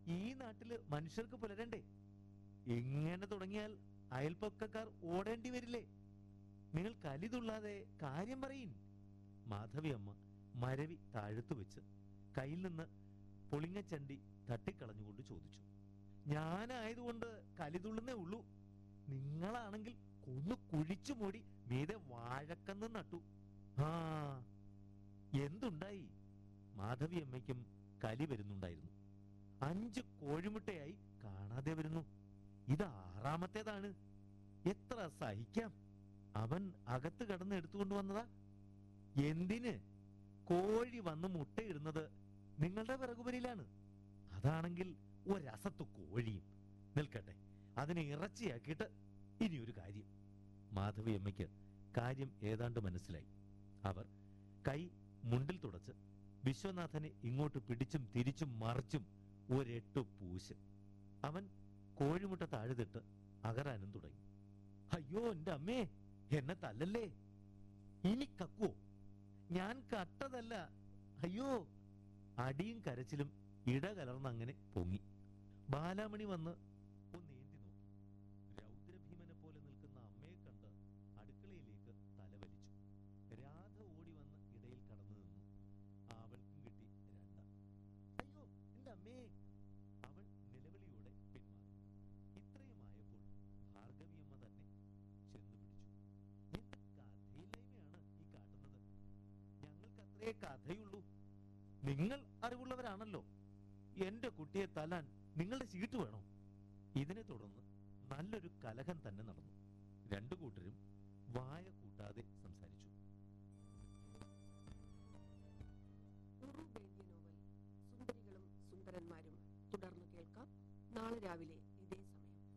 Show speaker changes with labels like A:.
A: ഈ നാട്ടില് മനുഷ്യർക്ക് പുലരണ്ടേ ഇങ്ങനെ തുടങ്ങിയാൽ അയൽപ്പക്കക്കാർ ഓടേണ്ടി വരില്ലേ നിങ്ങൾ കലിതുള്ളാതെ കാര്യം പറയിൻ മാധവി അമ്മ മരവി താഴ്ത്തു വെച്ച് കയ്യിൽ നിന്ന് പൊളിങ്ങച്ചണ്ടി തട്ടിക്കളഞ്ഞുകൊണ്ട് ചോദിച്ചു ഞാനായതുകൊണ്ട് കലിതുള്ളുന്നേ ഉള്ളൂ നിങ്ങളാണെങ്കിൽ കൊന്നു കുഴിച്ചു മൂടി മീതെ വാഴക്കന്ന് നട്ടു ആ എന്തുണ്ടായി മാധവി അമ്മയ്ക്കും കലി വരുന്നുണ്ടായിരുന്നു അഞ്ച് കോഴിമുട്ടയായി കാണാതെ വരുന്നു ഇത് ആറാമത്തേതാണ് എത്ര സഹിക്കാം അവൻ അകത്ത് കടന്ന് എടുത്തുകൊണ്ട് വന്നതാ എന്തിന് കോഴി വന്ന് മുട്ടയിടുന്നത് നിങ്ങളുടെ പിറകുപരിയിലാണ് അതാണെങ്കിൽ ഒരസത്തു കോഴിയും നിൽക്കട്ടെ അതിനെ ഇറച്ചിയാക്കിയിട്ട് ഇനിയൊരു കാര്യം മാധവി അമ്മയ്ക്ക് കാര്യം ഏതാണ്ട് മനസ്സിലായി അവർ കൈ മുണ്ടിൽ തുടച്ച് വിശ്വനാഥനെ ഇങ്ങോട്ട് പിടിച്ചും തിരിച്ചും മറിച്ചും ഒരെട്ടു പൂശ് അവൻ കോഴിമുട്ട താഴുതിട്ട് അകറാനും തുടങ്ങി അയ്യോ എന്റെ അമ്മേ എന്നെ തല്ലല്ലേ ഇനി കക്കുവോ ഞാൻ കട്ടതല്ല അയ്യോ അടിയും കരച്ചിലും ഇടകലർന്ന് അങ്ങനെ പൊങ്ങി ബാലാമണി വന്ന് ഒന്ന് ഏന്തി നോക്കി രൗദ്രഭീമനെ പോലെ നിൽക്കുന്ന അമ്മയെ കണ്ട് അടുക്കളയിലേക്ക് തലവലിച്ചു രാധ ഓടി വന്ന് ഇടയിൽ കടന്നു നിന്നു അവൾക്കും കിട്ടി രണ്ട അയ്യോ എന്റെ അമ്മേ അവൾ നിലവിളിയോടെ പിന്മാറി ഇത്രയുമായപ്പോൾ ഭാർഗവിയമ്മ തന്നെ ചെന്നു പിടിച്ചു എന്ത് കഥയില്ലായ്മയാണ് ഈ കാട്ടുന്നത് ഞങ്ങൾക്ക് അത്രേ കഥയുള്ളൂ നിങ്ങൾ അറിവുള്ളവരാണല്ലോ എന്റെ കുട്ടിയെ തല്ലാൻ നിങ്ങളുടെ ചീട്ട് വേണോ ഇതിനെ തുടർന്ന് നല്ലൊരു കലഹം തന്നെ നടന്നു രണ്ടു കൂട്ടരും വായ കൂട്ടാതെ സംസാരിച്ചു
B: ഉറുബേദ്യ നോവൽ സുന്ദരികളും സുന്ദരന്മാരും തുടർന്നു കേൾക്കാം നാളെ രാവിലെ